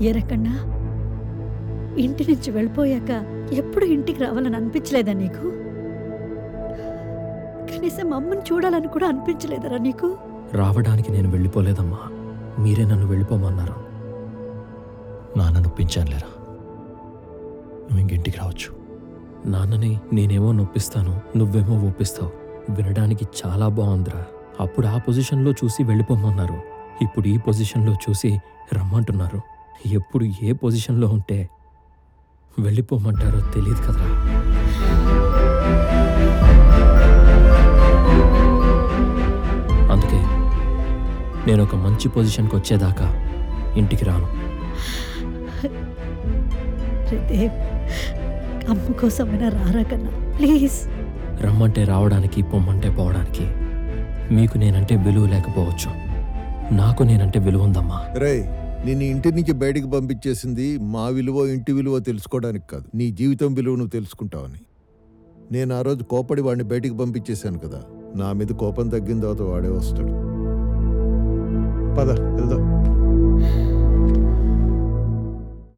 ఏ రకన్నా ఇంటి నుంచి వెళ్ళిపోయాక ఎప్పుడు ఇంటికి రావాలని అనిపించలేదా నీకు కనీసం అమ్మని చూడాలని కూడా అనిపించలేదరా నీకు రావడానికి నేను వెళ్ళిపోలేదమ్మా మీరే నన్ను వెళ్ళిపోమన్నారు నాన్న నొప్పించానులేరా నువ్వు ఇంకింటికి రావచ్చు నాన్నని నేనేమో నొప్పిస్తాను నువ్వేమో ఒప్పిస్తావు వినడానికి చాలా బాగుందిరా అప్పుడు ఆ పొజిషన్లో చూసి వెళ్ళిపోమన్నారు ఇప్పుడు ఈ పొజిషన్లో చూసి రమ్మంటున్నారు ఎప్పుడు ఏ పొజిషన్లో ఉంటే వెళ్ళిపోమంటారో తెలియదు కదరా అందుకే నేను ఒక మంచి పొజిషన్కి వచ్చేదాకా ఇంటికి రాను రేదేవ్ అమ్మ కోసమైనా రారా కన్నా ప్లీజ్ రమ్మంటే రావడానికి పొమ్మంటే పోవడానికి మీకు నేనంటే విలువ లేకపోవచ్చు నాకు నేనంటే విలువ ఉందమ్మా రే నిన్ను ఇంటి నుంచి బయటికి పంపించేసింది మా విలువ ఇంటి విలువ తెలుసుకోవడానికి కాదు నీ జీవితం విలువ నువ్వు తెలుసుకుంటావని నేను ఆ రోజు కోపడి వాడిని బయటికి పంపించేశాను కదా నా మీద కోపం తగ్గిన తర్వాత వాడే వస్తాడు పద వెళ్దాం